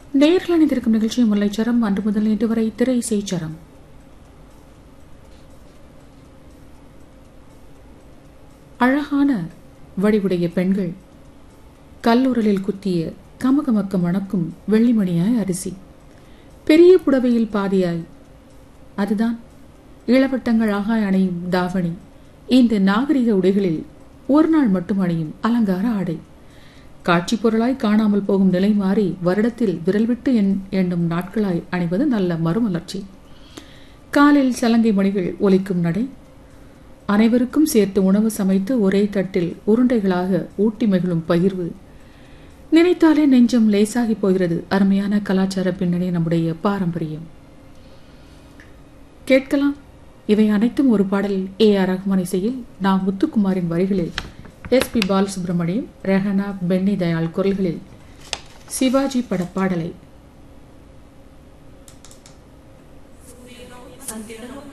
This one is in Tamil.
நேர்கள் அணிந்திருக்கும் நிகழ்ச்சி முல்லைச்சரம் அன்று முதல் இன்று வரை திரை இசைச்சரம் அழகான வடிவுடைய பெண்கள் கல்லுரலில் குத்திய கமகமக்க மணக்கும் வெள்ளிமணியாய் அரிசி பெரிய புடவையில் பாதியாய் அதுதான் இளவட்டங்கள் ஆகாய் அணியும் தாவணி இந்த நாகரிக உடைகளில் ஒரு நாள் மட்டும் அணியும் அலங்கார ஆடை காட்சி பொருளாய் காணாமல் போகும் நிலை மாறி வருடத்தில் விரல் விட்டு எண் எண்ணும் நாட்களாய் அணிவது நல்ல மறுமலர்ச்சி காலில் சலங்கை மணிகள் ஒலிக்கும் நடை அனைவருக்கும் சேர்த்து உணவு சமைத்து ஒரே தட்டில் உருண்டைகளாக ஊட்டி மகிழும் பகிர்வு நினைத்தாலே நெஞ்சம் லேசாகி போகிறது அருமையான கலாச்சார பின்னணி நம்முடைய பாரம்பரியம் கேட்கலாம் இவை அனைத்தும் ஒரு பாடல் ஏ ஆர் ரஹ்மான் இசையில் நாம் முத்துக்குமாரின் வரிகளில் எஸ் பி பாலசுப்ரமணியம் ரெஹனா பென்னி தயாள் குரல்களில் சிவாஜி பட பாடலை